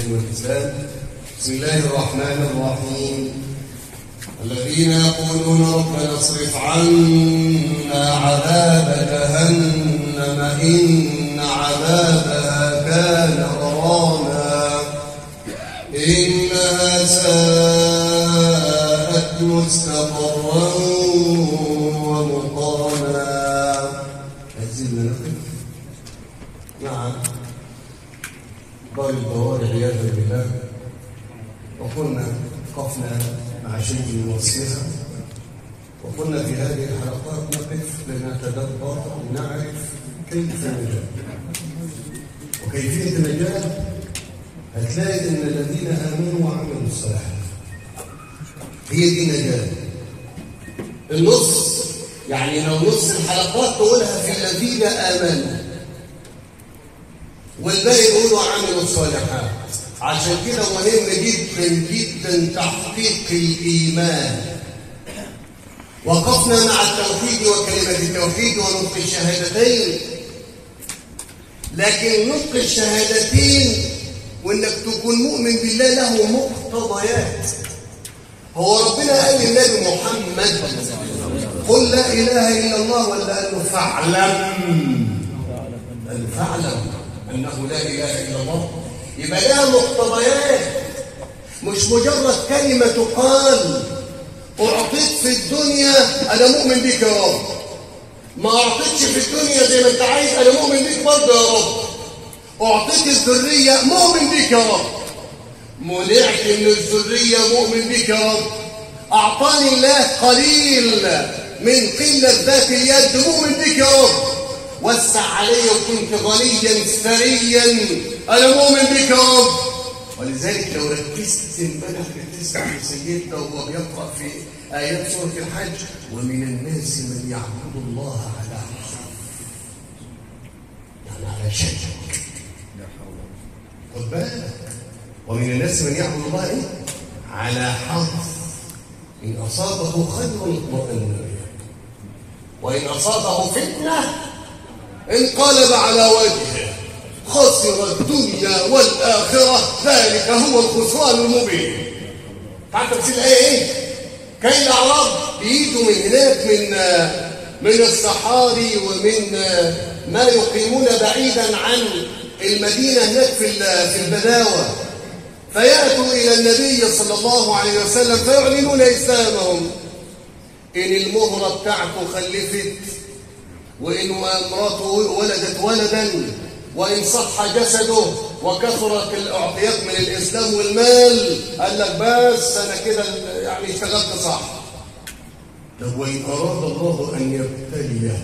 الدين والإسلام بسم الله الرحمن الرحيم الذين يقولون ربنا اصرف عنا عذاب جهنم إن عذابها كان غراما إنها ساءت مستقرا ومقاما أزلنا نقف نعم دار الدوار عياذا بالله وكنا وقفنا مع شيء من وصفها وكنا في هذه الحلقات نقف لنتدبر ونعرف كيف نجاه وكيفية النجاة هتلاقي ان الذين امنوا وعملوا الصالحات هي دي النجاة النص يعني لو نص الحلقات تقولها في الذين امنوا والباقي يقولوا عملوا الصالحات عشان كده مهم جدا جدا تحقيق الايمان وقفنا مع التوحيد وكلمه التوحيد ونطق الشهادتين لكن نطق الشهادتين وانك تكون مؤمن بالله له مقتضيات هو ربنا قال للنبي محمد قل لا اله الا الله ولا قال له فاعلم قال له فاعلم انه لا اله الا الله يبقى لها مقتضيات مش مجرد كلمه تقال اعطيت في الدنيا انا مؤمن بك يا رب ما اعطيتش في الدنيا زي ما انت عايز انا مؤمن بيك برضه يا رب اعطيت الذريه مؤمن بيك يا رب منعت من الذريه مؤمن بيك يا رب اعطاني الله قليل من قله ذات اليد مؤمن بيك يا رب وسع علي وكنت غنيا ثريا انا مؤمن بك يا رب ولذلك لو ركزت امبارح بتسمع سيدنا وهو بيقرا في ايات سوره الحج ومن الناس من يعبد الله على حرف يعني على شك خد بالك ومن الناس من يعبد الله ايه على حرف ان اصابه خير اطمئن به وان اصابه فتنه انقلب على وجهه خسر الدنيا والآخرة ذلك هو الخسران المبين تعرف تفسير الآية إيه؟ كي الأعراب بيجوا من هناك من من الصحاري ومن ما يقيمون بعيدا عن المدينة هناك في في البداوة فيأتوا إلى النبي صلى الله عليه وسلم فيعلنون إسلامهم إن المهرة بتاعته خلفت وإن امراته ولدت ولدا وإن صح جسده وكثرت الأعطيات من الإسلام والمال قال لك بس أنا كده يعني اشتغلت صح طب وإن أراد الله أن يبتليه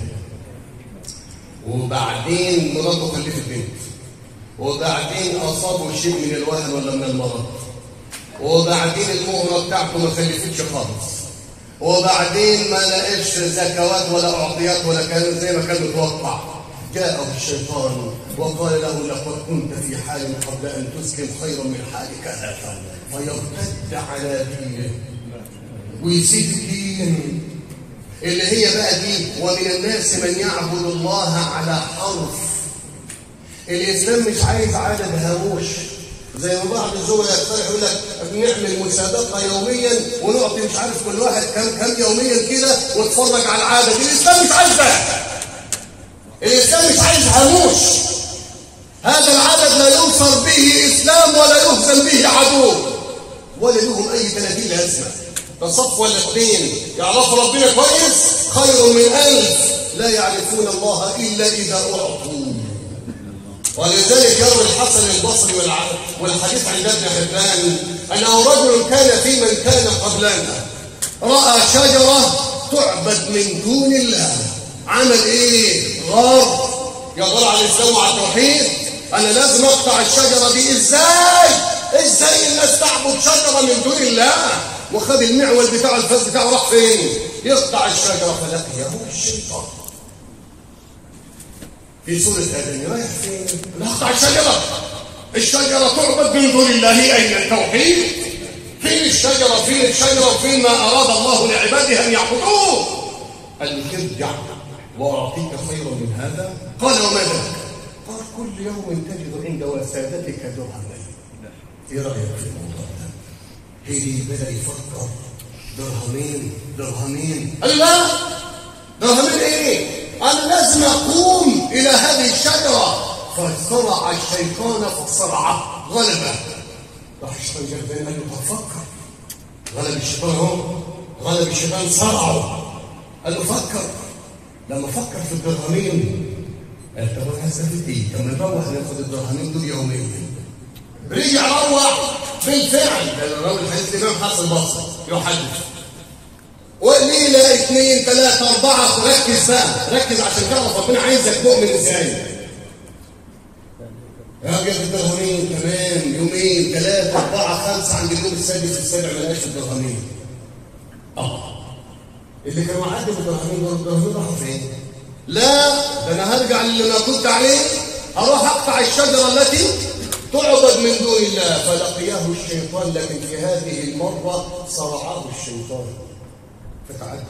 وبعدين مراته خلفت بنت وبعدين أصابه شيء من الوهن ولا من المرض وبعدين المهرة بتاعته ما خلفتش خالص وبعدين ما لقاش زكوات ولا اعطيات ولا كان زي ما كان متوقع جاءه الشيطان وقال له لقد كنت في حال قبل ان تسلم خيرا من حالك هذا فيرتد على دينه ويسيب الدين اللي هي بقى دي ومن الناس من يعبد الله على حرف الاسلام مش عايز عدد هاموش زي ما بعض الزملاء يقترح يقول لك بنعمل مسابقه يوميا ونعطي مش عارف كل واحد كم كم يوميا كده واتفرج على العدد الاسلام مش عايز ده الاسلام مش عايز هاموش هذا العدد لا ينصر به اسلام ولا يهزم به عدو ولا لهم اي 30 لازمه ده صف ولا اثنين يعرفوا ربنا كويس خير من ألف لا يعرفون الله الا اذا اعطوا ولذلك يروي الحسن البصري والحديث عند ابن حبان انه رجل كان في من كان قبلنا راى شجره تعبد من دون الله عمل ايه غار يغار على الاسلام وعلى التوحيد انا لازم اقطع الشجره دي ازاي ازاي الناس تعبد شجره من دون الله وخد المعول بتاع الفاس بتاعه راح فين يقطع الشجره فلقيه الشيطان في سورة آدم رايح فين؟ نقطع الشجرة الشجرة تعبد من دون الله أين التوحيد؟ فين الشجرة؟ فين الشجرة؟ وفين ما أراد الله لعباده أن يعبدوه؟ قال له ارجع وأعطيك خيرا من هذا قال وما ذاك؟ قال كل يوم تجد عند وسادتك درهمين ايه رايك في الموضوع ده هيدي بدا يفكر درهمين درهمين قال لا درهمين ايه انا لازم اقوم الى هذه الشجره فصرع الشيطان فصرعه غلبه راح الشيطان جاب تاني قال له طب فكر غلب الشيطان اهو غلب الشيطان صرعه قال له فكر لما فكر في الدرهمين قال طب انا هستفيد ايه؟ طب ما نروح ناخد الدرهمين دول يومين رجع روح بالفعل ده الراوي الحديث الامام حسن البصري يحدث وليله اثنين ثلاثه اربعه ركز بقى ركز عشان تعرف ربنا عايزك مؤمن ازاي راجع الدرهمين تمام يومين ثلاثه اربعه خمسه عند اليوم السادس السابع ما لقاش الدرهمين اه اللي كانوا عدوا بالدرهمين دول الدرهمين راحوا فين؟ لا ده انا هرجع للي انا كنت عليه هروح اقطع الشجره التي تعبد من دون الله فلقياه الشيطان لكن في هذه المره صرعه الشيطان فتعجب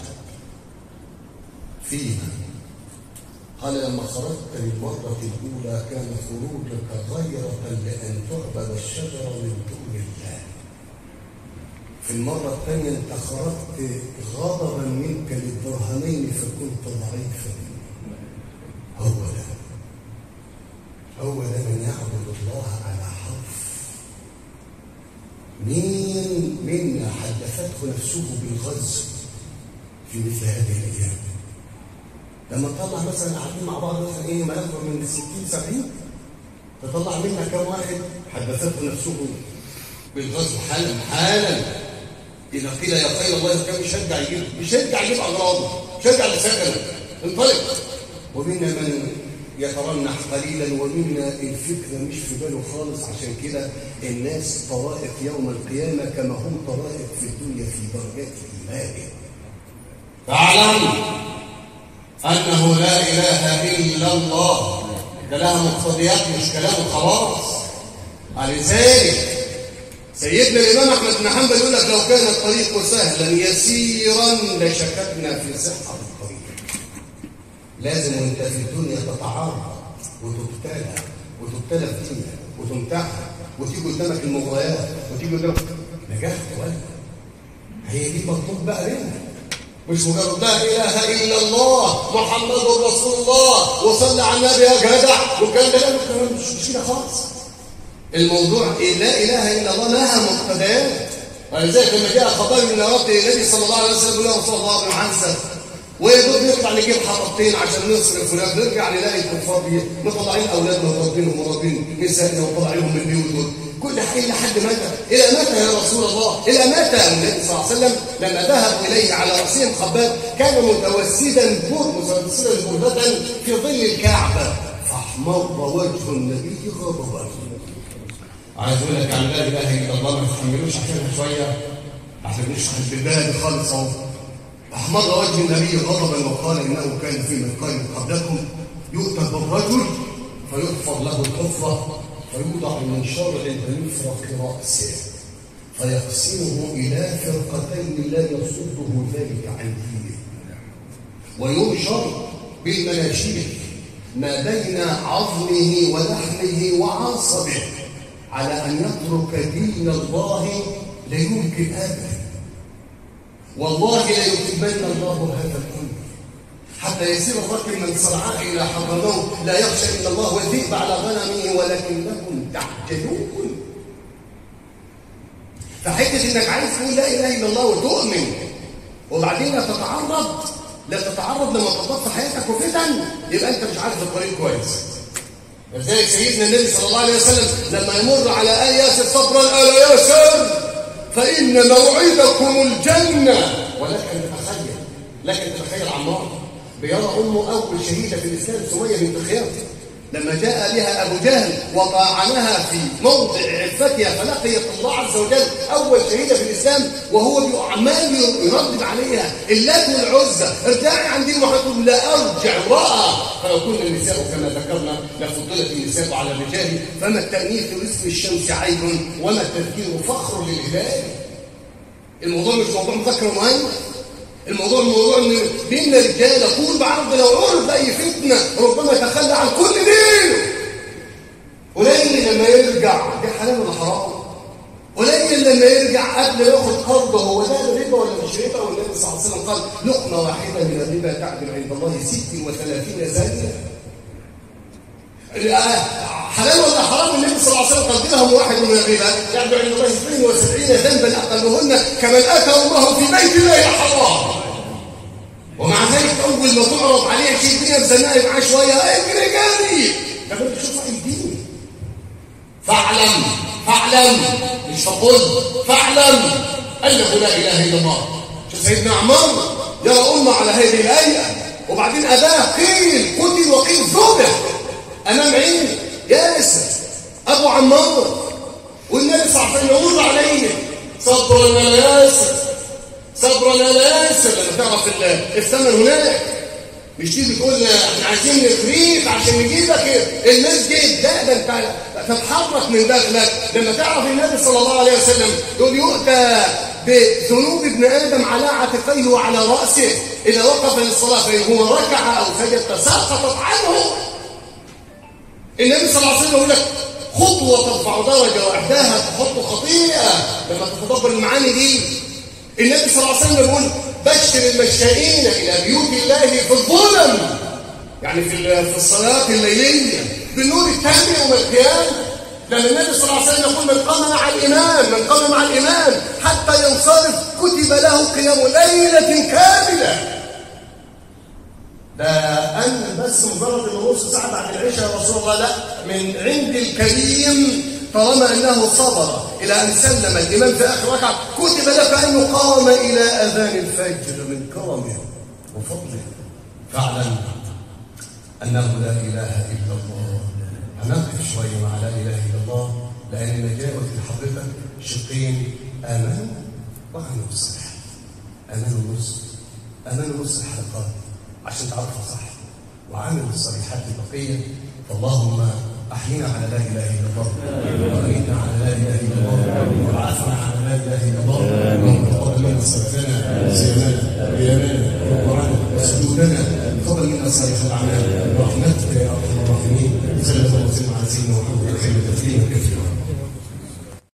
فيها قال لما خرجت للمرة الأولى كان خروجك غيرة لأن تعبد الشجرة من دون الله في المرة الثانية أنت خرجت غضبا منك للدرهمين فكنت ضعيفا هو ده هو ده من يعبد الله على حرف مين منا حدثته نفسه بالغزو في مثل هذه الايام لما تطلع مثلا قاعدين مع بعض مثلا ايه ما اكبر من 60 70 تطلع منا كم واحد حدثته نفسه بالغزو حالا حالا اذا قيل يا خير الله كان يشجع يجيب يشجع يجيب اغراضه يشجع لسكنه انطلق ومنا من يترنح قليلا ومنا الفكره مش في باله خالص عشان كده الناس طوائف يوم القيامه كما هم طوائف في الدنيا في درجات ايمانهم فاعلم انه لا اله الا الله ده لها مقتضيات مش كلامه خلاص لذلك سيدنا الامام احمد بن حنبل يقول لك لو كان الطريق سهلا يسيرا لشككنا في صحه الطريق لازم وانت في الدنيا تتعرض وتبتلى وتبتلى في دينك وتمتحن وتيجي قدامك المغريات وتيجي قدامك نجحت ولا هي دي مطلوب بقى منك مش مجرد لا اله الا الله محمد رسول الله وصلى على النبي يا جدع وكان ده لا مش مش كده خالص الموضوع إيه لا اله الا الله لها مقتضيات ولذلك لما جاء خبر من رب النبي صلى الله عليه وسلم يا رسول الله بن عنسى ويدور نطلع نجيب حطبتين عشان نصرف ونرجع نرجع نلاقي الكفار مطلعين اولادنا ومربينهم ومربين نسائنا وطلعينهم من البيوت كل حاجه لحد متى؟ الى متى يا رسول الله؟ الى متى؟ النبي صلى الله عليه وسلم لما ذهب اليه على راسهم خباب كان متوسدا متوسدا بردة في ظل الكعبه فاحمر وجه النبي غضبا. عايز اقول لك عن لا اله الا الله ما تحملوش عشانها شويه عشان نشرح بالبلاد خالص اهو. احمر وجه النبي غضبا وقال انه كان في من قال قبلكم يؤتى بالرجل فيحفر له الحفره فيوضع المنشار عند مفرق رأسه فيقسمه إلى فرقتين لا يصده ذلك عن دينه وينشر بالمناشير ما بين عظمه ولحمه وعصبه على أن يترك دين الله لا يمكن أبدا والله لا يتمنى الله هذا الأمر حتى يسير الرجل من صنعاء إلى حضرموت لا يخشى إلا الله والذئب على غنمه ولكنكم تعجلون فحته انك عايز تقول لا اله الا الله وتؤمن وبعدين لا تتعرض لا تتعرض لمطبات في حياتك وفتن يبقى انت مش عارف الطريق كويس لذلك سيدنا النبي صلى الله عليه وسلم لما يمر على آل ياسر صبرا آل ياسر فإن موعدكم الجنة ولكن تتخيل لكن تتخيل عمار بيرى أمه أول شهيدة في الإسلام سمية بنت خياط لما جاء بها أبو جهل وطاعنها في موضع عفتها فلقيت الله عز وجل أول شهيدة في الإسلام وهو عمال يردد عليها اللات والعزى ارجعي عن دين محمد لا أرجع امرأة فلو كنا النساء كما ذكرنا لفضلت النساء على الرجال فما التأنيث لاسم الشمس عيب وما التذكير فخر للهلال الموضوع مش موضوع مذكر مهم الموضوع الموضوع ان بينا رجاله طول بعرض لو عرض اي فتنه ربما يتخلى عن كل دينه ولان لما يرجع دي حلال ولا حرام والراجل لما يرجع قبل ما ياخد قرضه هو ده الربا ولا مش ربا والنبي صلى الله عليه وسلم قال لقمه واحده من الربا تعدل عند الله 36 زانيه حلال ولا حرام النبي صلى الله عليه وسلم قال لهم واحد من الربا يعدل عند الله 72 ذنبا اقلهن كمن اتى الله في بيت الله حرام ومع ذلك اول ما تعرض عليه شيء الدنيا مزنقه معاه شويه اجري جري طب انت شوف الدين فاعلم فاعلم مش فقل فاعلم انه لا اله الا الله شوف سيدنا عمار يرى امه على هذه الايه وبعدين اباه قيل قتل وقيل ذبح امام عيني ياسر ابو عمار والنبي صلى الله عليه وسلم يمر عليه صبرا يا ياسر صبرا يا ياسر لما تعرف الثمن هناك مش تيجي تقول احنا عايزين نغريك عشان نجيبك المسجد لا ده انت تتحرك من داخلك لما تعرف النبي صلى الله عليه وسلم يقول يؤتى بذنوب ابن ادم على عاتقيه وعلى راسه اذا وقف للصلاه فان هو ركع او سجد تساقطت عنه النبي صلى الله عليه وسلم يقول لك خطوه ترفع درجه واحداها تحط خطيئه لما تتدبر المعاني دي النبي صلى الله عليه وسلم يقول بشر المشائين الى بيوت الله في الظلم يعني في في الصلاه الليليه بالنور التام يوم القيامه لما النبي صلى الله عليه وسلم يقول من قام مع الامام من قام مع الامام حتى ينصرف كتب له قيام ليله كامله ده أن بس مجرد إنه نص ساعة بعد العشاء يا رسول الله لا من عند الكريم طالما أنه صبر إلى أن سلم الإمام في آخر ركعة كتب له أنه قام إلى أذان الفجر من كرمه وفضله فاعلم أنه لا إله إلا الله هنقف شوية مع لا إله إلا الله لأن النجاة لحضرتك شقين آمنوا وعملوا الصالحات آمنوا نص آمنوا نص الحلقات عشان تعرفها صح وعامل الصالحات البقية فاللهم أحينا على لا إله إلا الله وأميتنا على لا إله إلا الله وعافنا على لا إله إلا الله اللهم تقبل منا صلاتنا صيامنا قيامنا ركوعنا وسجودنا تقبل منا صالح الأعمال برحمتك يا أرحم الراحمين صلى الله وسلم على سيدنا محمد وسلم تسليما كثيرا